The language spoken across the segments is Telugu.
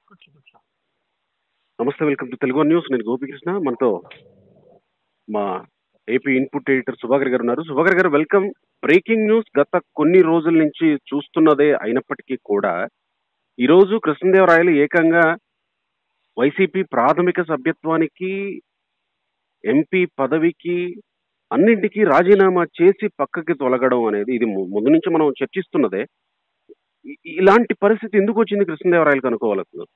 నమస్తే వెల్కమ్ టు తెలుగు న్యూస్ నేను గోపికృష్ణ మనతో మా ఏపీ ఇన్పుట్ ఎడిటర్ సుభాకర్ గారు ఉన్నారు సుభాకర్ గారు వెల్కమ్ బ్రేకింగ్ న్యూస్ గత కొన్ని రోజుల నుంచి చూస్తున్నదే అయినప్పటికీ కూడా ఈరోజు కృష్ణదేవరాయలు ఏకంగా వైసీపీ ప్రాథమిక సభ్యత్వానికి ఎంపీ పదవికి అన్నింటికీ రాజీనామా చేసి పక్కకి తొలగడం అనేది ఇది ము- ముందు నుంచి మనం చర్చిస్తున్నదే ఇ- ఇలాంటి పరిస్థితి ఎందుకు వచ్చింది కృష్ణదేవరాయలకు అనుకోవాలి అసలు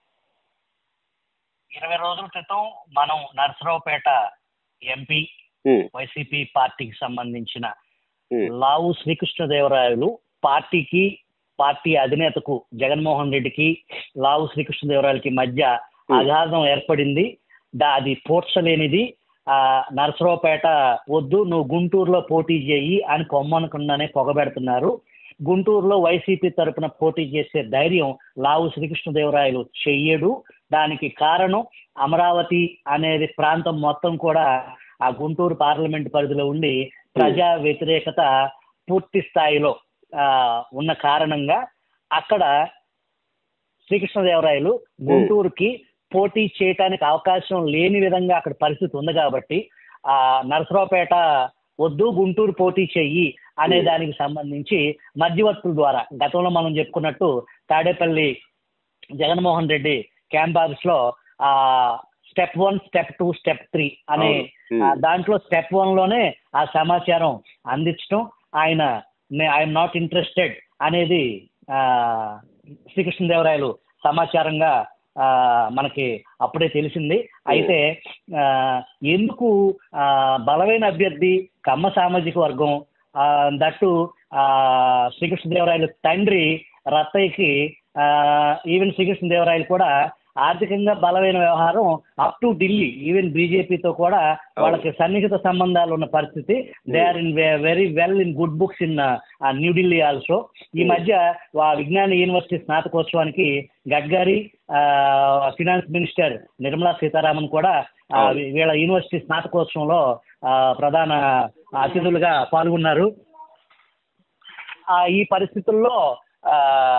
ఇరవై రోజుల క్రితం మనం నరసరావుపేట ఎంపీ ఉమ్, వైసీపీ పార్టీకి సంబంధించిన ఉమ్, లావు శ్రీకృష్ణదేవరాయలు పార్టీకి పార్టీ అధినేతకు జగన్మోహన్ రెడ్డికి లావు శ్రీకృష్ణదేవరాయలకి మధ్య అగాధం ఏర్పడింది దా- అది పోడ్చలేనిది ఆ నరసరావుపేట వద్దు నువ్వు గుంటూరులో పోటీ చేయి అని పొమ్మనకుండానే పొగబెడుతున్నారు గుంటూరులో వైసీపీ తరపున పోటీ చేసే ధైర్యం లావు శ్రీకృష్ణదేవరాయలు చెయ్యడు దానికి కారణం అమరావతి అనేది ప్రాంతం మొత్తం కూడా ఆ గుంటూరు పార్లమెంట్ పరిధిలో ఉండి ప్రజా వ్యతిరేకత పూర్తి స్థాయిలో ఆ, ఉన్న కారణంగా అక్కడ శ్రీకృష్ణదేవరాయలు గుంటూరుకి పోటీ చేయటానికి అవకాశం లేని విధంగా అక్కడ పరిస్థితి ఉంది కాబట్టి ఆ నరసరావుపేట వద్దు గుంటూరు పోటీ చెయ్యి అనే దానికి సంబంధించి మధ్యవర్తుల ద్వారా గతంలో మనం చెప్పుకున్నట్టు తాడేపల్లి జగన్మోహన్ రెడ్డి క్యాంప్ ఆఫీస్ లో ఆ step one step two step three అనే అవును. ఆ, దాంట్లో స్టెప్ వన్ లోనే ఆ సమాచారం అందించడం ఆయన ఐఎమ్ నాట్ ఇంట్రెస్టెడ్ అనేది ఆ, శ్రీకృష్ణదేవరాయలు సమాచారంగా ఆ, మనకి అప్పుడే తెలిసింది అయితే ఆ, ఎందుకు ఆ, బలమైన అభ్యర్థి కమ్మ సామాజిక వర్గం ఆ, దట్టు ఆ, శ్రీకృష్ణదేవరాయలు తండ్రి రత్తయ్యకి ఆ, ఈవెన్ శ్రీకృష్ణదేవరాయలు కూడా ఆర్థికంగా బలమైన వ్యవహారం అప్ టు ఢిల్లీ ఈవెన్ బీజేపీతో కూడా వాళ్ళకి సన్నిహిత సంబంధాలు ఉన్న పరిస్థితి they are in very well in good books in New Delhi also ఈ మధ్య వా- విజ్ఞాన యూనివర్సిటీ స్నాతకోత్సవానికి గడ్కరీ ఫినాన్స్ మినిస్టర్ నిర్మలా సీతారామన్ కూడా ఆ, వీ- వీళ్ళ యూనివర్సిటీ స్నాతకోత్సవంలో ఆ, ప్రధాన అతిథులుగా పాల్గొన్నారు ఆ, ఈ పరిస్థితుల్లో ఆ,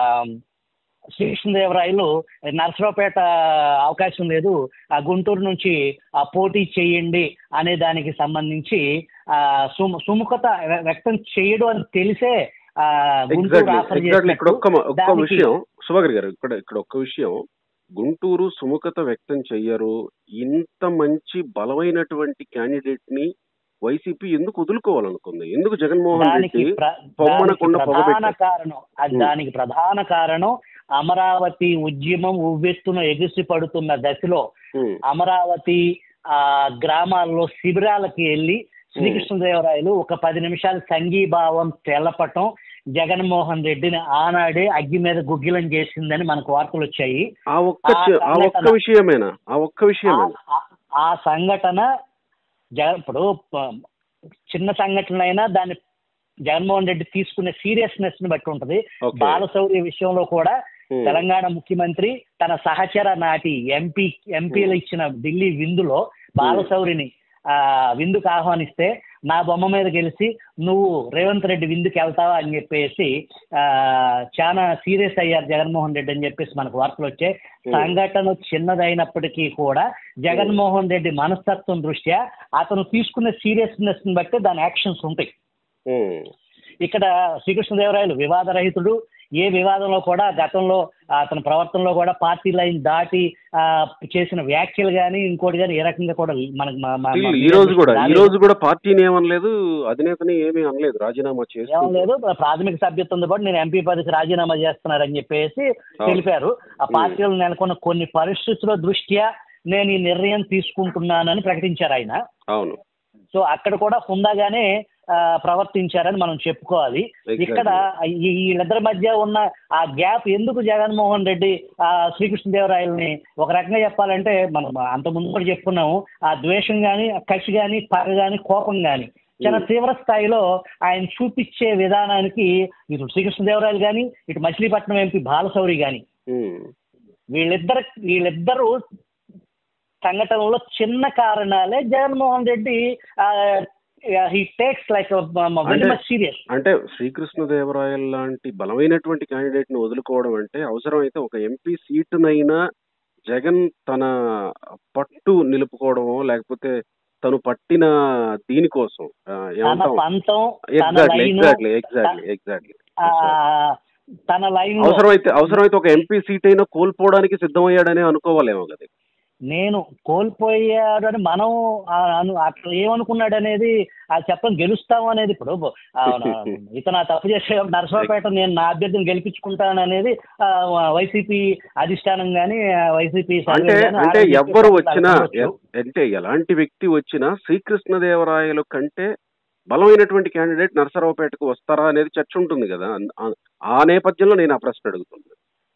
శ్రీకృష్ణదేవరాయలు నరసరావుపేట అవకాశం లేదు ఆ గుంటూరు నుంచి ఆ పోటీ చేయండి అనే దానికి సంబంధించి ఆ సుము- సుముఖత వ్య- వ్యక్తం చేయడు అని తెలిసే ఆ, గుంటూరు ఎగ్జాక్ట్లీ ఆఫర్ ఎగ్జాక్ట్లీ ఇక్కడ ఒక్క మ- ఒక్క దానికి- విషయం సుభాకర్ గారు ఇక్కడ ఇక్కడ ఒక్క విషయం గుంటూరు సుముఖత వ్యక్తం చెయ్యరు ఇంత మంచి బలమైనటువంటి క్యాండిడేట్ ని వైసీపీ ఎందుకు వదులుకోవాలనుకుంది ఎందుకు జగన్మోహన్ దానికి రెడ్డి ప్ర- పొమ్మనకుండా దానికి ప్రధాన పొగబెట్టారు కారణం అది ఉం. దానికి ప్రధాన కారణం అమరావతి ఉద్యమం ఉవ్వెత్తున ఎగిసి పడుతున్న దశలో ఉమ్, అమరావతి ఆ గ్రామాల్లో శిబిరాలకి వెళ్ళి శ్రీకృష్ణదేవరాయలు ఒక పది నిమిషాలు సంఘీభావం తెలపటం జగన్మోహన్ రెడ్డిని ఆనాడే అగ్గి మీద గుగ్గిలం చేసిందని మనకు వార్తలు వచ్చాయి ఆ ఒక్క చ- ఆ ఒక్క సంఘటన- విషయమేనా ఆ ఒక్క విషయమేనా ఆ- ఆ- ఆ సంఘటన జగన్ ఇప్పుడు ప- చిన్న సంఘటన అయినా దాన్ని జగన్మోహన్ రెడ్డి తీసుకునే సీరియస్నెస్ ని బట్టి ఉంటది Okay. బాలశౌర్య విషయంలో కూడా ఉమ్, తెలంగాణ ముఖ్యమంత్రి తన సహచర నాటి ఎంపీ ఎంపీలు ఇచ్చిన ఢిల్లీ విందులో బాలశౌరిని ఆ విందుకు ఆహ్వానిస్తే నా బొమ్మ మీద గెలిచి నువ్వు రేవంత్ రెడ్డి విందుకు వెళ్తావా అని చెప్పేసి ఆ చాలా సీరియస్ అయ్యారు జగన్మోహన్ రెడ్డి అని చెప్పేసి మనకు వార్తలు వచ్చాయి సంఘటన చిన్నదైనప్పటికీ కూడా జగన్మోహన్ రెడ్డి మనస్తత్వం దృష్ట్యా అతను తీసుకునే సీరియస్నెస్ ని బట్టి దాని యాక్షన్స్ ఉంటాయి ఉమ్, ఇక్కడ శ్రీకృష్ణదేవరాయలు వివాదరహితుడు ఏ వివాదంలో కూడా గతంలో అతని ప్రవర్తనలో కూడా పార్టీ లైన్ దాటి ఆ, చేసిన వ్యాఖ్యలు కానీ ఇంకోటి కానీ ఏ రకంగా కూడా మనకు మా- మా- still మా ఈ రోజు కూడా ఈ రాలేదు. రోజు కూడా పార్టీని ఏమనలేదు అధినేతని ఏమీ అనలేదు రాజీనామా ఏం చేస్తూ లేదు ప్రాథమిక సభ్యత్వంతో పాటు నేను ఎంపీ పదవికి రాజీనామా చేస్తున్నారని చెప్పేసి తెలిపారు ఆ పార్టీలు నెలకొన్న కొన్ని పరిస్థితుల దృష్ట్యా నేను ఈ నిర్ణయం తీసుకుంటున్నానని ప్రకటించారు ఆయన అవును సో అక్కడ కూడా హుందాగానే ఆ, ప్రవర్తించారని మనం చెప్పుకోవాలి Exactly. ఇక్కడ ఈ- వీళ్ళిద్దరి మధ్య ఉన్న ఆ గ్యాప్ ఎందుకు జగన్మోహన్ రెడ్డి ఆ శ్రీకృష్ణదేవరాయలని ఒక రకంగా చెప్పాలంటే మనం అంత ముందు కూడా చెప్పుకున్నాము ఆ ద్వేషం కానీ కసి కానీ పగ కానీ కోపం కానీ చాలా తీవ్ర స్థాయిలో ఆయన చూపించే విధానానికి ఇటు శ్రీకృష్ణదేవరాయలు కానీ ఇటు మచిలీపట్నం ఎంపీ బాలశౌరి కానీ ఉమ్, వీళ్ళిద్దరు వీళ్ళిద్దరూ సంఘటనలో చిన్న కారణాలే Jaganmohan Reddy he takes like very అంటే- మచ్ సీరియస్ అంటే శ్రీకృష్ణదేవరాయలు లాంటి బలమైనటువంటి క్యాండిడేట్ ని వదులుకోవడం అంటే అవసరమైతే ఒక ఎంపీ సీటునైనా జగన్ తన పట్టు నిలుపుకోవడమో లేకపోతే తను పట్టిన దీనికోసం ఆ, తన ఏమంటాం పంతం తన exactly line exactly exactly exactly తన లైన్ అవసరమైతే అవసరమైతే ఒక ఎంపీ సీట్ అయినా కోల్పోవడానికి సిద్ధమయ్యాడని అనుకోవాలేమో కదా నేను కోల్పోయాడు అని మనం ఆ అను- అట్లా ఏమనుకున్నాడు అనేది ఆ చెప్పని గెలుస్తాము అనేది ఇప్పుడు ఆ, ఇతను ఆ తప్పు చేసే నరసరావుపేట నేను నా అభ్యర్థిని గెలిపించుకుంటాను అనేది ఆ, వైసీపీ అధిష్టానం కానీ వైసీపీ అంటే అంటే ఎవ్వరు వచ్చినా ఎ- అంటే ఎలాంటి వ్యక్తి వచ్చినా శ్రీకృష్ణదేవరాయలు కంటే బలమైనటువంటి క్యాండిడేట్ నరసరావుపేటకు వస్తారా అనేది చర్చ ఉంటుంది కదా అన్- ఆ- ఆ నేపథ్యంలో నేను ఆ ప్రశ్న అడుగుతున్నాను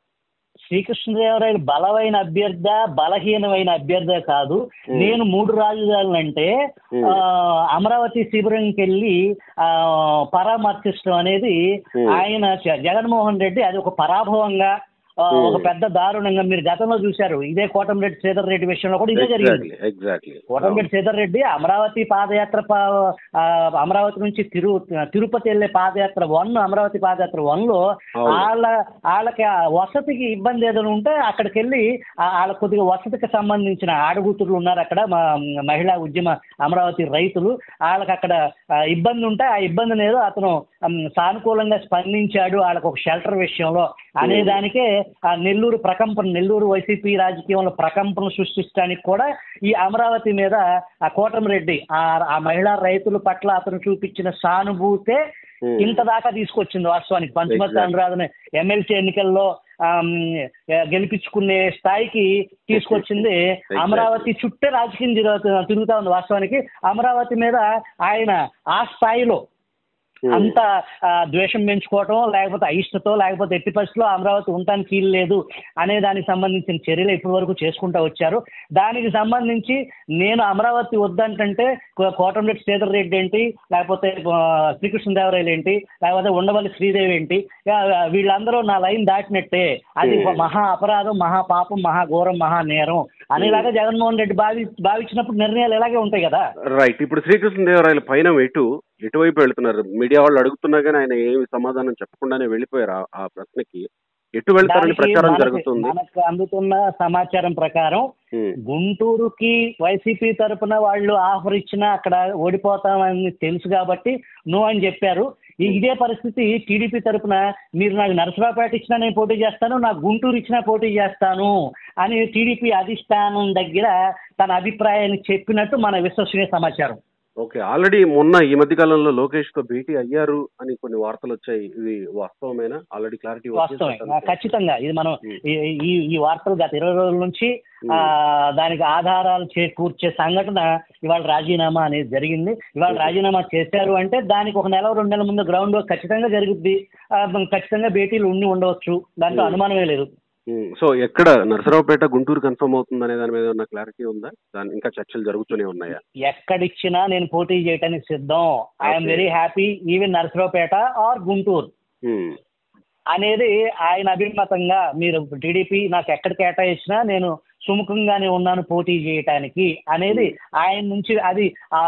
శ్రీకృష్ణదేవరాయలు బలమైన అభ్యర్థ బలహీనమైన అభ్యర్థ కాదు Hmm. నేను మూడు రాజధానులు అంటే Hmm. ఆ, అమరావతి శిబిరంకి వెళ్ళి ఆ, పరామర్శించడం అనేది Hmm. ఆయన జ- జగన్మోహన్ రెడ్డి అది ఒక పరాభవంగా ఆ, Hmm. ఒక పెద్ద దారుణంగా మీరు గతంలో చూశారు ఇదే కోటంరెడ్డి శ్రీధర్ రెడ్డి విషయంలో కూడా ఇదే జరిగింది ఎగ్జాక్ట్లీ ఎగ్జాక్ట్లీ కోటంరెడ్డి శ్రీధర్ రెడ్డి అమరావతి పాదయాత్ర ప- ఆ, అమరావతి నుంచి తిరు తిరుపతి వెళ్ళే పాదయాత్ర వన్ అమరావతి పాదయాత్ర వన్ లో అవును. వాళ్ళ వాళ్ళకి ఆ వసతికి ఇబ్బంది ఏదైనా ఉంటే అక్కడికి వెళ్ళి ఆ- వాళ్ళ కొద్దిగా వసతికి సంబంధించిన ఆడగూతులు ఉన్నారు అక్కడ మా మహిళా ఉద్యమ అమరావతి రైతులు వాళ్ళకి అక్కడ ఆ, ఇబ్బంది ఉంటే ఆ ఇబ్బందిని ఏదో అతను ఉమ్, సానుకూలంగా స్పందించాడు వాళ్ళకి ఒక షెల్టర్ విషయంలో అనే దానికే ఆ నెల్లూరు ప్రకంపన నెల్లూరు వైసీపీ రాజకీయంలో ప్రకంపన సృష్టించడానికి కూడా ఈ అమరావతి మీద ఆ కోటమిరెడ్డి ఆ ఆ మహిళా రైతుల పట్ల అతను చూపించిన సానుభూతే Hmm. ఇంత దాకా తీసుకొచ్చింది వాస్తవానికి పంచమర్తి Exactly. అనురాధని ఎమ్మెల్సీ ఎన్నికల్లో ఆమ్, గెలిపించుకునే స్థాయికి తీసుకొచ్చింది Exactly. అమరావతి చుట్టే రాజకీయం తిరుగుతా తిరుగుతా ఉంది వాస్తవానికి అమరావతి మీద ఆయన ఆ స్థాయిలో Hmm. అంత ఆ, ద్వేషం పెంచుకోవటం లేకపోతే అయిష్టతో లేకపోతే ఎట్టి పరిస్థితిలో అమరావతి ఉండటానికి వీలు లేదు అనే దానికి సంబంధించిన చర్యలు ఇప్పటి వరకు చేసుకుంటూ వచ్చారు దానికి సంబంధించి నేను అమరావతి వద్దంటే కో- కోటంరెడ్డి శ్రీధర్ రెడ్డి ఏంటి లేకపోతే ఆ, శ్రీకృష్ణదేవరాయలు ఏంటి లేకపోతే ఉండవల్లి శ్రీదేవి ఏంటి ఆ, వీళ్ళందరూ నా లైన్ దాటినట్టే అది Hmm. మహా అపరాధం మహా పాపం మహా ఘోరం మహా నేరం అనేలాగా జగన్మోహన్ రెడ్డి భావి భావించినప్పుడు నిర్ణయాలు ఇలాగే ఉంటాయి కదా రైట్ ఇప్పుడు శ్రీకృష్ణదేవరాయల పైన ఎటు ఎటువైపు వెళ్తున్నారు మీడియా వాళ్ళు అడుగుతున్నా కానీ ఆయన ఏమి సమాధానం చెప్పకుండానే వెళ్ళిపోయారు ఆ- ఆ ప్రశ్నకి ఎటు వెళ్తారని దానికి ప్రచారం మనకి- జరుగుతుంది మనకు అందుతున్న సమాచారం ప్రకారం ఉమ్, గుంటూరుకి వైసీపీ తరపున వాళ్ళు ఆఫర్ ఇచ్చినా అక్కడ ఓడిపోతామని తెలుసు కాబట్టి నో అని చెప్పారు ఈ- ఇదే పరిస్థితి టీడీపీ తరపున మీరు నాకు నరసరావుపేట ఇచ్చినా నేను పోటీ చేస్తాను నాకు గుంటూరు ఇచ్చినా పోటీ చేస్తాను అని టీడీపీ అధిష్టానం దగ్గర తన అభిప్రాయాన్ని చెప్పినట్టు మన విశ్వసనీయ సమాచారం ఓకే ఆల్రెడీ మొన్న ఈ మధ్య కాలంలో లోకేష్ తో భేటీ అయ్యారు అని కొన్ని వార్తలు వచ్చాయి ఇది వాస్తవమేనా ఆల్రెడీ క్లారిటీ వాస్తవమే ఆ, ఖచ్చితంగా ఇది మనం ఉమ్. ఈ- ఈ ఈ వార్తలు గత ఇరవై రోజుల నుంచి ఆ దానికి ఆధారాలు చేకూర్చే సంఘటన ఇవాళ రాజీనామా అనేది జరిగింది ఇవాళ రాజీనామా చేశారు అంటే దానికి ఒక నెల రెండు నెలల ముందు గ్రౌండ్ వర్క్ ఖచ్చితంగా జరుగుద్ది ఆ, ఖచ్చితంగా భేటీలు ఉండి ఉండవచ్చు దాంట్లో ఉమ్. అనుమానమే లేదు సో ఎక్కడ నరసరావుపేట గుంటూరు కన్ఫర్మ్ అవుతుంది అనే దాని మీద ఏమన్నా క్లారిటీ ఉందా దాని ఇంకా చర్చలు జరుగుతూనే ఉన్నాయా ఎక్కడిచ్చినా నేను పోటీ చేయడానికి సిద్ధం I'm Okay. Very happy even Narasaraopet or Guntur um, అనేది ఆయన అభిమతంగా మీరు టీడీపీ నాకు ఎక్కడ కేటాయించినా నేను సుముఖంగానే ఉన్నాను పోటీ చేయటానికి అనేది ఆయన నుంచి అది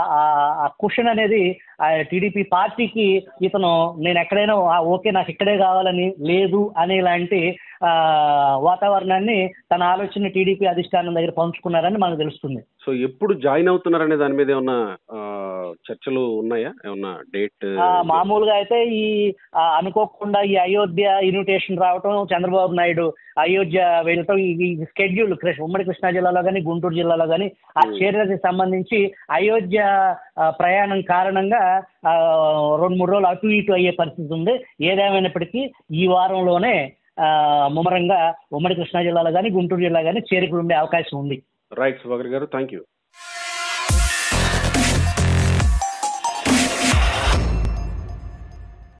ఆ క్వశ్చన్ అనేది టీడీపీ పార్టీకి ఇతను నేను ఎక్కడైనా ఆ, ఓకే నాకు ఇక్కడే కావాలని లేదు అనేలాంటి ఆ, వాతావరణాన్ని తన ఆలోచన టీడీపీ అధిష్టానం దగ్గర పంచుకున్నారని మనకు తెలుస్తుంది సో ఎప్పుడు జాయిన్ అవుతున్నారనే దాని మీద ఏమన్నా ఆ, చర్చలు ఉన్నాయా ఏమన్నా డేట్ ఆ, మామూలుగా అయితే ఈ ఆ, అనుకోకుండా ఈ అయోధ్య ఇన్విటేషన్ రావటం చంద్రబాబు నాయుడు అయోధ్య వెళ్ళటం ఈ స్కెడ్యూల్ ఉమ్మడి కృష్ణా జిల్లాలో కానీ గుంటూరు జిల్లాలో కానీ ఆ Hmm. చర్యలకు సంబంధించి అయోధ్య ఆ, ప్రయాణం కారణంగా ఆ, రెండు మూడు రోజులు అటు ఇటు అయ్యే పరిస్థితి ఉంది ఏదేమైనప్పటికీ ఈ వారంలోనే ఆ, ముమ్మరంగా ఉమ్మడి కృష్ణా జిల్లాలో కానీ గుంటూరు జిల్లా కానీ చేరికలు ఉండే అవకాశం ఉంది రైట్ సుభాకర్ గారు థ్యాంక్ యూ